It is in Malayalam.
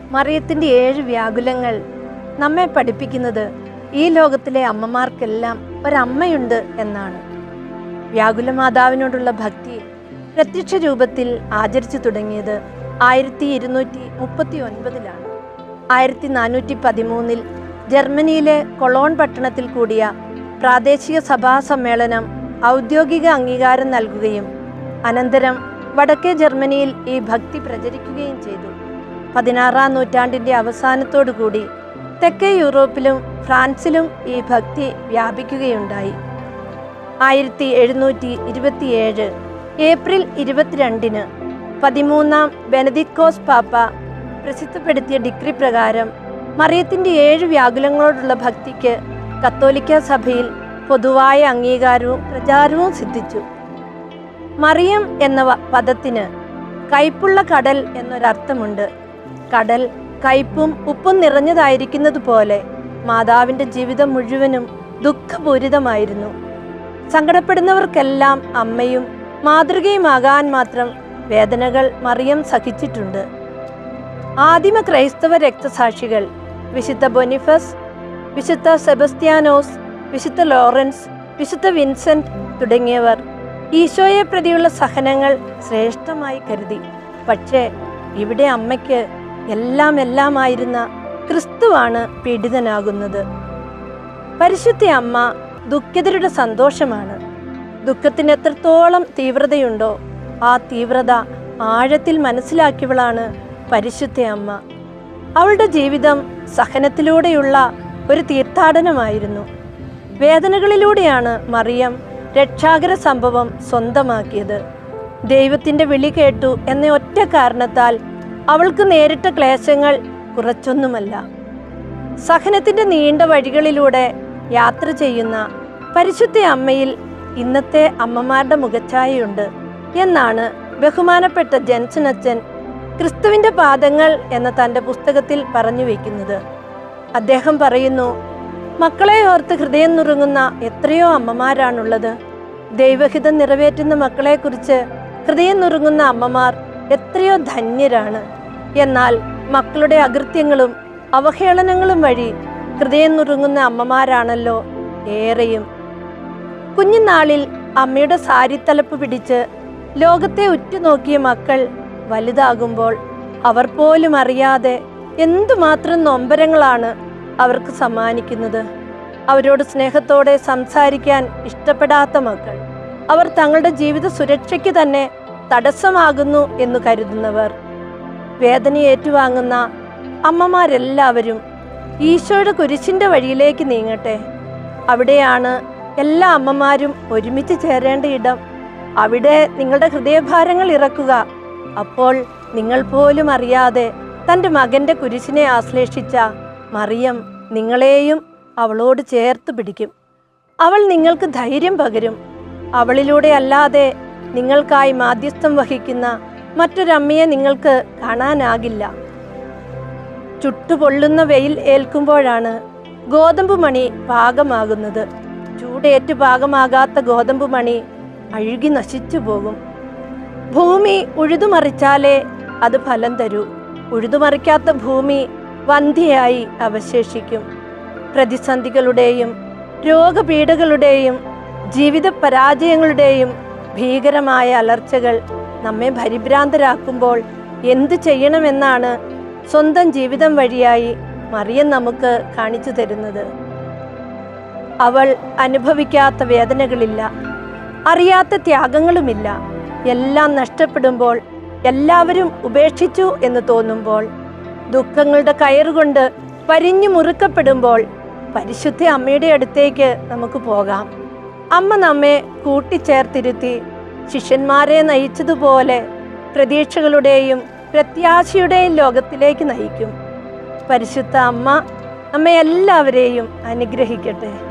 മറിയത്തിൻ്റെ ഏഴ് വ്യാകുലങ്ങൾ നമ്മെ പഠിപ്പിക്കുന്നത് ഈ ലോകത്തിലെ അമ്മമാർക്കെല്ലാം ഒരമ്മയുണ്ട് എന്നാണ് വ്യാകുല മാതാവിനോടുള്ള ഭക്തി പ്രത്യക്ഷ രൂപത്തിൽ ആചരിച്ചു തുടങ്ങിയത് ആയിരത്തി ഇരുന്നൂറ്റി മുപ്പത്തി ഒൻപതിലാണ് ആയിരത്തി നാനൂറ്റി പതിമൂന്നിൽ ജർമ്മനിയിലെ കൊളോൺ പട്ടണത്തിൽ കൂടിയ പ്രാദേശിക സഭാ സമ്മേളനം ഔദ്യോഗിക അംഗീകാരം നൽകുകയും അനന്തരം വടക്കേ ജർമ്മനിയിൽ ഈ ഭക്തി പ്രചരിക്കുകയും ചെയ്തു പതിനാറാം നൂറ്റാണ്ടിൻ്റെ അവസാനത്തോടുകൂടി തെക്കേ യൂറോപ്പിലും ഫ്രാൻസിലും ഈ ഭക്തി വ്യാപിക്കുകയുണ്ടായി ആയിരത്തി എഴുന്നൂറ്റി ഇരുപത്തിയേഴ് ഏപ്രിൽ ഇരുപത്തിരണ്ടിന് പതിമൂന്നാം ബെനദിക്കോസ് പാപ്പ പ്രസിദ്ധപ്പെടുത്തിയ ഡിഗ്രി പ്രകാരം മറിയത്തിൻ്റെ ഏഴ് വ്യാകുലങ്ങളോടുള്ള ഭക്തിക്ക് കത്തോലിക്ക സഭയിൽ പൊതുവായ അംഗീകാരവും പ്രചാരവും സിദ്ധിച്ചു മറിയം എന്ന വ- പദത്തിന് കയ്പുള്ള കടൽ എന്നൊരർത്ഥമുണ്ട് കടൽ കയ്പും ഉപ്പും നിറഞ്ഞതായിരിക്കുന്നത് പോലെ മാതാവിൻ്റെ ജീവിതം മുഴുവനും ദുഃഖപൂരിതമായിരുന്നു സങ്കടപ്പെടുന്നവർക്കെല്ലാം അമ്മയും മാതൃകയുമാകാൻ മാത്രം വേദനകൾ മറിയം സഹിച്ചിട്ടുണ്ട് ആദിമ ക്രൈസ്തവ രക്തസാക്ഷികൾ വിശുദ്ധ ബൊനിഫസ് വിശുദ്ധ സെബസ്ത്യാനോസ് വിശുദ്ധ ലോറൻസ് വിശുദ്ധ വിൻസെന്റ് തുടങ്ങിയവർ ഈശോയെ പ്രതിയുള്ള സഹനങ്ങൾ ശ്രേഷ്ഠമായി കരുതി പക്ഷേ ഇവിടെ അമ്മയ്ക്ക് എല്ലാം എല്ലാമായിരുന്ന ക്രിസ്തുവാണ് പീഡിതനാകുന്നത് പരിശുദ്ധ അമ്മ ദുഃഖിതരുടെ സന്തോഷമാണ് ദുഃഖത്തിന് എത്രത്തോളം തീവ്രതയുണ്ടോ ആ തീവ്രത ആഴത്തിൽ മനസ്സിലാക്കിയവളാണ് പരിശുദ്ധ അമ്മ അവളുടെ ജീവിതം സഹനത്തിലൂടെയുള്ള ഒരു തീർത്ഥാടനമായിരുന്നു വേദനകളിലൂടെയാണ് മറിയം രക്ഷാകര സംഭവം സ്വന്തമാക്കിയത് ദൈവത്തിൻ്റെ വിളി കേട്ടു എന്ന ഒറ്റ കാരണത്താൽ അവൾക്ക് നേരിട്ട ക്ലേശങ്ങൾ കുറച്ചൊന്നുമല്ല സഹനത്തിന്റെ നീണ്ട വഴികളിലൂടെ യാത്ര ചെയ്യുന്ന പരിശുദ്ധ അമ്മയിൽ ഇന്നത്തെ അമ്മമാരുടെ മുഖച്ഛായയുണ്ട് എന്നാണ് ബഹുമാനപ്പെട്ട ജൻസൺ അച്ഛൻ ക്രിസ്തുവിന്റെ പാദങ്ങൾ എന്ന തൻ്റെ പുസ്തകത്തിൽ പറഞ്ഞു വയ്ക്കുന്നത് അദ്ദേഹം പറയുന്നു മക്കളെ ഓർത്ത് ഹൃദയം നുറുങ്ങുന്ന എത്രയോ അമ്മമാരാണുള്ളത് ദൈവഹിതം നിറവേറ്റുന്ന മക്കളെക്കുറിച്ച് ഹൃദയം നുറുങ്ങുന്ന അമ്മമാർ എത്രയോ ധന്യരാണ് എന്നാൽ മക്കളുടെ അകൃത്യങ്ങളും അവഹേളനങ്ങളും വഴി ഹൃദയം നുറുങ്ങുന്ന അമ്മമാരാണല്ലോ ഏറെയും കുഞ്ഞുനാളിൽ അമ്മയുടെ സാരിത്തലപ്പ് പിടിച്ച് ലോകത്തെ ഉറ്റുനോക്കിയ മക്കൾ വലുതാകുമ്പോൾ അവർ പോലും അറിയാതെ എന്തുമാത്രം നൊമ്പരങ്ങളാണ് അവർക്ക് സമ്മാനിക്കുന്നത് അവരോട് സ്നേഹത്തോടെ സംസാരിക്കാൻ ഇഷ്ടപ്പെടാത്ത മക്കൾ അവർ തങ്ങളുടെ ജീവിത സുരക്ഷയ്ക്ക് തന്നെ തടസ്സമാകുന്നു എന്ന് കരുതുന്നവർ വേദന ഏറ്റുവാങ്ങുന്ന അമ്മമാരെല്ലാവരും ഈശോയുടെ കുരിശിന്റെ വഴിയിലേക്ക് നീങ്ങട്ടെ അവിടെയാണ് എല്ലാ അമ്മമാരും ഒരുമിച്ച് ചേരേണ്ട ഇടം അവിടെ നിങ്ങളുടെ ഹൃദയഭാരങ്ങൾ ഇറക്കുക അപ്പോൾ നിങ്ങൾ പോലും അറിയാതെ തൻ്റെ മകൻ്റെ കുരിശിനെ ആശ്ലേഷിച്ച മറിയം നിങ്ങളെയും അവളോട് ചേർത്ത് പിടിക്കും അവൾ നിങ്ങൾക്ക് ധൈര്യം പകരും അവളിലൂടെ അല്ലാതെ നിങ്ങൾക്കായി മാധ്യസ്ഥം വഹിക്കുന്ന മറ്റൊരമ്മയെ നിങ്ങൾക്ക് കാണാനാകില്ല ചുട്ടുപൊള്ളുന്ന വെയിൽ ഏൽക്കുമ്പോഴാണ് ഗോതമ്പ് മണി പാകമാകുന്നത് ചൂടേറ്റ് പാകമാകാത്ത ഗോതമ്പ് മണി അഴുകി നശിച്ചു പോകും ഭൂമി ഉഴുതുമറിച്ചാലേ അത് ഫലം തരൂ ഉഴുതുമറിക്കാത്ത ഭൂമി വന്ധ്യയായി അവശേഷിക്കും പ്രതിസന്ധികളുടെയും രോഗപീഠകളുടെയും ജീവിത പരാജയങ്ങളുടെയും ഭീകരമായ അലർച്ചകൾ നമ്മെ പരിഭ്രാന്തരാക്കുമ്പോൾ എന്തു ചെയ്യണമെന്നാണ് സ്വന്തം ജീവിതം വഴിയായി മറിയം നമുക്ക് കാണിച്ചു തരുന്നത് അവൾ അനുഭവിക്കാത്ത വേദനകളില്ല അറിയാത്ത ത്യാഗങ്ങളുമില്ല എല്ലാം നഷ്ടപ്പെടുമ്പോൾ എല്ലാവരും ഉപേക്ഷിച്ചു എന്ന് തോന്നുമ്പോൾ ദുഃഖങ്ങളുടെ കയറുകൊണ്ട് പരിഞ്ഞു മുറുക്കപ്പെടുമ്പോൾ പരിശുദ്ധ അമ്മയുടെ അടുത്തേക്ക് നമുക്ക് പോകാം അമ്മ നമ്മെ കൂട്ടിച്ചേർത്തിരുത്തി ശിഷ്യന്മാരെ നയിച്ചതുപോലെ പ്രതീക്ഷകളുടെയും പ്രത്യാശയുടെയും ലോകത്തിലേക്ക് നയിക്കും പരിശുദ്ധ അമ്മ നമ്മെ എല്ലാവരെയും അനുഗ്രഹിക്കട്ടെ